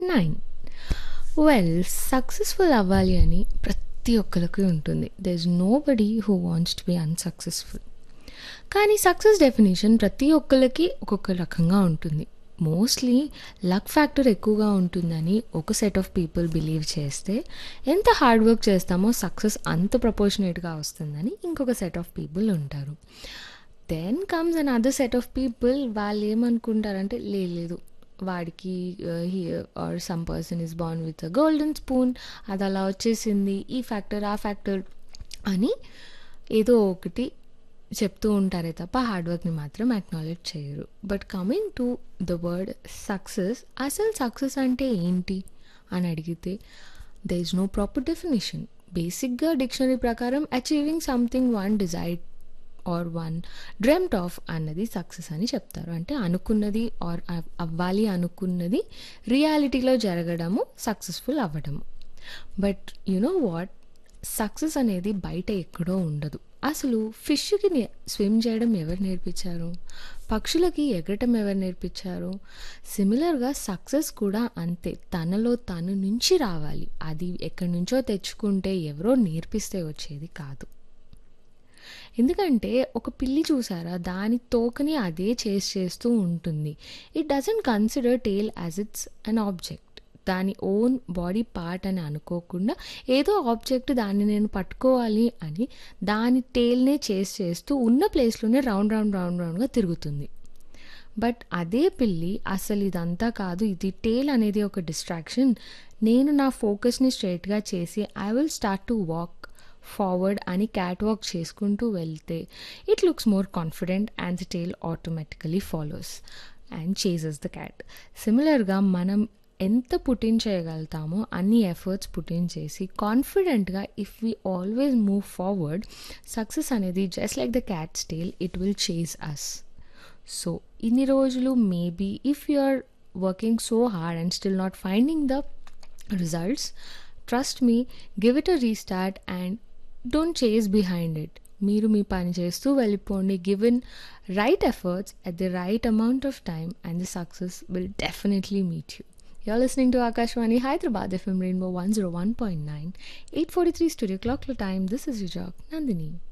Nine well successful అవ్వాలి అని ప్రతి ఒక్కరికి ఉంటుంది there is nobody who wants to be unsuccessful కానీ సక్సెస్ డెఫినేషన్ ప్రతి ఒక్కరికి ఒక్కొక్క రకంగా ఉంటుంది మోస్ట్లీ లక్ ఫ్యాక్టర్ ఎక్కువగా ఉంటుందని ఒక సెట్ ఆఫ్ పీపుల్ బిలీవ్ చేస్తే ఎంత హార్డ్ వర్క్ చేస్తామో సక్సెస్ అంత ప్రపోర్షనేట్గా వస్తుందని ఇంకొక సెట్ ఆఫ్ పీపుల్ ఉంటారు then comes another set of people వాళ్ళు ఏమనుకుంటారంటే "లే- లేదు వాడికి or some person is born with a golden spoon అది అలా వచ్చేసింది ఈ ఫ్యాక్టర్ ఆ ఫ్యాక్టర్ అని ఏదో ఒకటి చెప్తూ ఉంటారే తప్ప హార్డ్ వర్క్ని మాత్రం అక్నాలెడ్జ్ చేయరు but coming to the word success అసలు సక్సెస్ అంటే ఏంటి అని అడిగితే there is no proper definition బేసిక్గా డిక్షనరీ ప్రకారం achieving something one decided or one dreamt of అన్నది సక్సెస్ అని చెప్తారు అంటే అనుకున్నది ఆర్ అవ్వాలి అనుకున్నది రియాలిటీలో జరగడము సక్సెస్ఫుల్ అవ్వడము బట్ యునో వాట్ సక్సెస్ అనేది బయట ఎక్కడో ఉండదు అసలు ఫిష్కి స్విమ్ చేయడం ఎవరు నేర్పించారు పక్షులకి ఎగరటం ఎవరు నేర్పించారు సిమిలర్గా సక్సెస్ కూడా అంతే తనలో తను నుంచి రావాలి అది ఎక్కడి నుంచో తెచ్చుకుంటే ఎవరో నేర్పిస్తే వచ్చేది కాదు ఎందుకంటే ఒక పిల్లి చూసారా దాని తోకని అదే చేసి చేస్తూ ఉంటుంది it doesn't consider tail as it's an object దాని ఓన్ బాడీ పార్ట్ అని అనుకోకుండా ఏదో ఆబ్జెక్ట్ దాన్ని నేను పట్టుకోవాలి అని దాని టేల్నే చేసి చేస్తూ ఉన్న ప్లేస్లోనే రౌండ్ రౌండ్ రౌండ్ రౌండ్గా తిరుగుతుంది బట్ అదే పిల్లి అసలు ఇదంతా కాదు ఇది టేల్ అనేది ఒక డిస్ట్రాక్షన్ నేను నా ఫోకస్ని స్ట్రైట్గా చేసి I will start to walk forward అని క్యాట్ వాక్ చేసుకుంటూ వెళ్తే it looks more confident and the tail automatically follows and chases the cat సిమిలర్గా మనం ఎంత పుట్టిన్ చేయగలుగుతామో అన్ని ఎఫర్ట్స్ పుట్టిన్ చేసి కాన్ఫిడెంట్గా if we always move forward success అనేది just like the cat tail it will chase us so ఇన్ని రోజులు maybe if you are working so hard and still not finding the results trust me give it a restart and don't chase behind it మీరు మీ పని చేస్తూ వెళ్ళిపోండి given right efforts at the right amount of time and the success will definitely meet you You're listening to Akashwani Hyderabad FM Rainbow 101.9, 843 studio clock time. This is your job, Nandini.